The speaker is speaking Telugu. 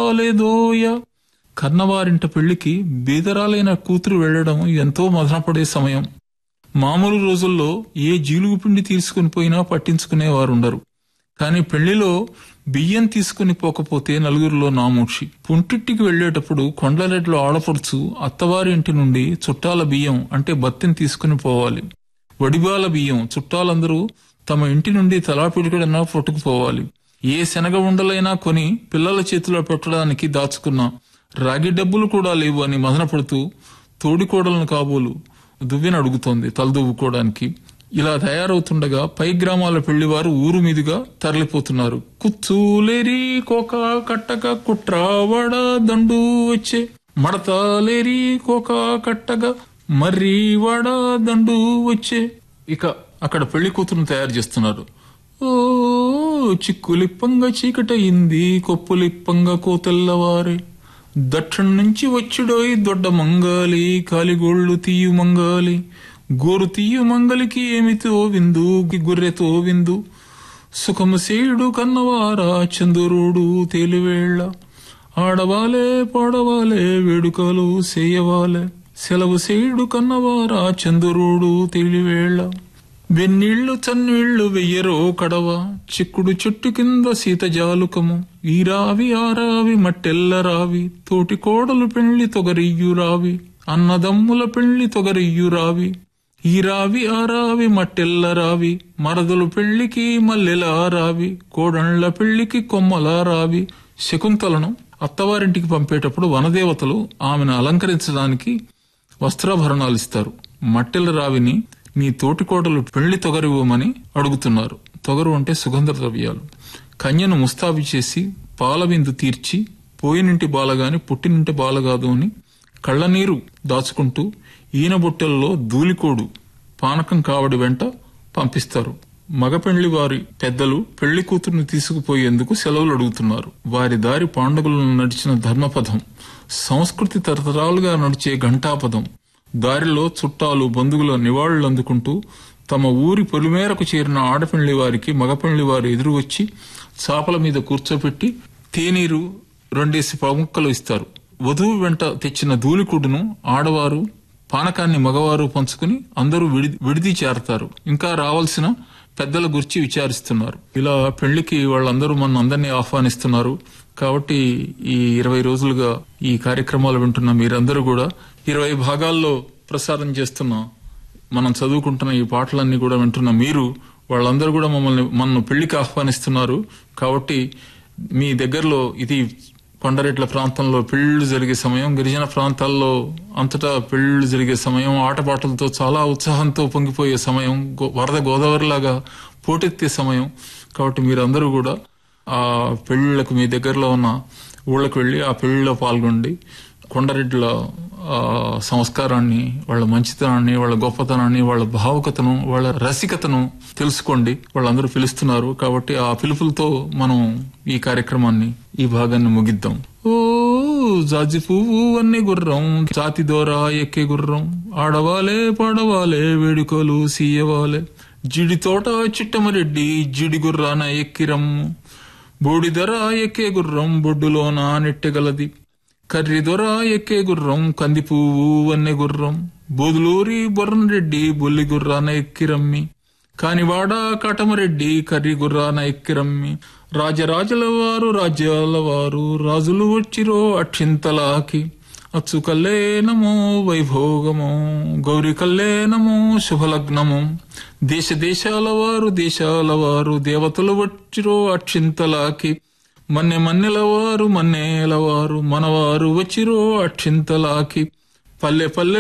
రాలేదోయ కన్నవారింట పెళ్లికి బీదరాలైన కూతురు వెళ్లడం ఎంతో మదనపడే సమయం మామూలు రోజుల్లో ఏ జీలుగు పిండి తీసుకుని పోయినా పట్టించుకునేవారుండరు కాని పెళ్లిలో బియ్యం తీసుకుని పోకపోతే నలుగురిలో నామూక్షి పుంటింటికి వెళ్లేటప్పుడు కొండలెడ్లో ఆడపడుచు అత్తవారి ఇంటి నుండి చుట్టాల బియ్యం అంటే బత్తిని తీసుకుని పోవాలి వడిబాల బియ్యం చుట్టాలందరూ తమ ఇంటి నుండి తలా పిడికడన్నా పట్టుకుపోవాలి ఏ శనగ ఉండలైనా కొని పిల్లల చేతిలో పెట్టడానికి దాచుకున్న రాగి డబ్బులు కూడా లేవు అని మదనపడుతూ తోడికోడలను కాబోలు దువ్వెన అడుగుతోంది తలదువ్వుకోవడానికి ఇలా తయారవుతుండగా పై గ్రామాల పెళ్లివారు ఊరు మీదుగా తరలిపోతున్నారు కుచ్చులేరి కోక కట్టక కుట్రావడ దండు వచ్చే మడతలేరి కోక కట్టగా మర్రి వడ దండు వచ్చే ఇక అక్కడ పెళ్లి కూతురును తయారు చేస్తున్నారు ఓ చిక్కులిప్పంగా చీకటయింది కొప్పులిప్పంగా కోతెల్లవారే దక్షిణ నుంచి వచ్చిడోయ్ దొడ్డ మంగాలి కాలిగోళ్లు తీయు మంగాలి గోరు తీయు మంగలికి ఏమితో విందు గుర్రెతో విందు సుఖము సేయుడు కన్నవారా చందురుడు తేలివేళ్ల ఆడవాలే పాడవాలే వేడుకలు సేయవాలే సెలవు సేయుడు కన్నవారా చందురుడు తేలివేళ్ల వెన్నీళ్లు చన్నీళ్లు వెయ్యరో కడవ చిక్కుడు చెట్టు కింద సీత జాలుకము ఈరావి ఆరావి మట్టెల్ల రావి తోటి కోడలు పెళ్లి తొగరియ్యు రావి అన్నదమ్ముల పెళ్లి తొగరియ్యు రావి ఈరావి ఆరావి మట్టెల్ల రావి మరదలు పెళ్లికి మల్లెల రావి కోడండ్ల పెళ్లికి కొమ్మల రావి శకుంతలను అత్తవారింటికి పంపేటప్పుడు వనదేవతలు ఆమెను అలంకరించడానికి వస్త్రాభరణాలు ఇస్తారు మట్టెల రావిని నీ తోటికోటలు పెళ్లి తొగరివ్వమని అడుగుతున్నారు తొగరు అంటే సుగంధ ద్రవ్యాలు కన్యను ముస్తాబి చేసి పాలవిందు తీర్చి పోయినింటి బాలగాని పుట్టినింటి బాలగాదు అని కళ్ళనీరు దాచుకుంటూ ఈయన బొట్టెల్లో ధూళికోడు పానకం కావడి వెంట పంపిస్తారు మగ పెళ్లి వారి పెద్దలు పెళ్లి కూతురుని తీసుకుపోయేందుకు సెలవులు అడుగుతున్నారు వారి దారి పాండవులను నడిచిన ధర్మపథం సంస్కృతి తరతరాలుగా నడిచే ఘంటాపదం దారిలో చుట్టాలు బంధువుల నివాళులు అందుకుంటూ తమ ఊరి పొలిమేరకు చేరిన ఆడపెళ్లి వారికి మగపెళ్లి వారు ఎదురు వచ్చి చాపల మీద కూర్చోపెట్టి తేనీరు రెండేసి ప్రముక్కలు ఇస్తారు వధువు వెంట తెచ్చిన ధూళికుడును ఆడవారు పానకాన్ని మగవారు పంచుకుని అందరూ విడి విడిది చేరతారు ఇంకా రావాల్సిన పెద్దల గురించి విచారిస్తున్నారు ఇలా పెళ్లికి వాళ్ళందరూ మన అందరినీ ఆహ్వానిస్తున్నారు కాబట్టి ఈ ఇరవై రోజులుగా ఈ కార్యక్రమాలు వింటున్న మీరందరూ కూడా ఇరవై భాగాల్లో ప్రసారం చేస్తున్న మనం చదువుకుంటున్న ఈ పాటలన్నీ కూడా వింటున్న మీరు వాళ్ళందరూ కూడా మమ్మల్ని మన పెళ్లికి ఆహ్వానిస్తున్నారు కాబట్టి మీ దగ్గరలో ఇది కొండరెట్ల ప్రాంతంలో పెళ్లిళ్ళు జరిగే సమయం గిరిజన ప్రాంతాల్లో అంతటా పెళ్లిళ్ళు జరిగే సమయం ఆటపాటలతో చాలా ఉత్సాహంతో పొంగిపోయే సమయం గో- వరద గోదావరిలాగా పోటెత్తే సమయం కాబట్టి మీరందరూ కూడా ఆ పెళ్లిళ్లకు మీ దగ్గరలో ఉన్న ఊళ్ళకు వెళ్ళి ఆ పెళ్లిలో పాల్గొండి కొండరెడ్ల ఆ, సంస్కారాన్ని వాళ్ళ మంచితనాన్ని వాళ్ళ గొప్పతనాన్ని వాళ్ళ భావుకతను వాళ్ళ రసికతను తెలుసుకోండి వాళ్ళందరూ పిలుస్తున్నారు కాబట్టి ఆ పిలుపులతో మనం ఈ కార్యక్రమాన్ని ఈ భాగాన్ని ముగిద్దాం ఓ జాజి పువ్వు అన్ని గుర్రం జాతి దోర ఎక్కే గుర్రం ఆడవాలే పాడవాలే వేడుకలు సీయవాలే జిడి తోట చిట్టమరెడ్డి జిడి గుర్రాన ఎక్కిరమ్ము బూడిదర ఎక్కే గుర్రం బొడ్డులోన నెట్టెగలది కర్రి దొర ఎక్కే గుర్రం కంది పువ్వు వన్నె గుర్రం బోదులూరి బొర్రనరెడ్డి బొల్లి గుర్రాన ఎక్కిరమ్మి కానివాడ కటమరెడ్డి కర్రి గుర్రాన ఎక్కిరమ్మి రాజరాజుల వారు రాజ్యాల వారు రాజులు వచ్చిరో అక్షింతలాకి అచ్చు కల్లేనమో వైభోగమో గౌరి కల్లేనమో శుభలగ్నము దేశ దేశాల వారు దేశాల వారు దేవతలు వచ్చిరో అక్షింతలాకి మన్నె మన్నెలవారు మన్నేలవారు మనవారు వచ్చిరో అక్షింతలాకి పల్లె పల్లె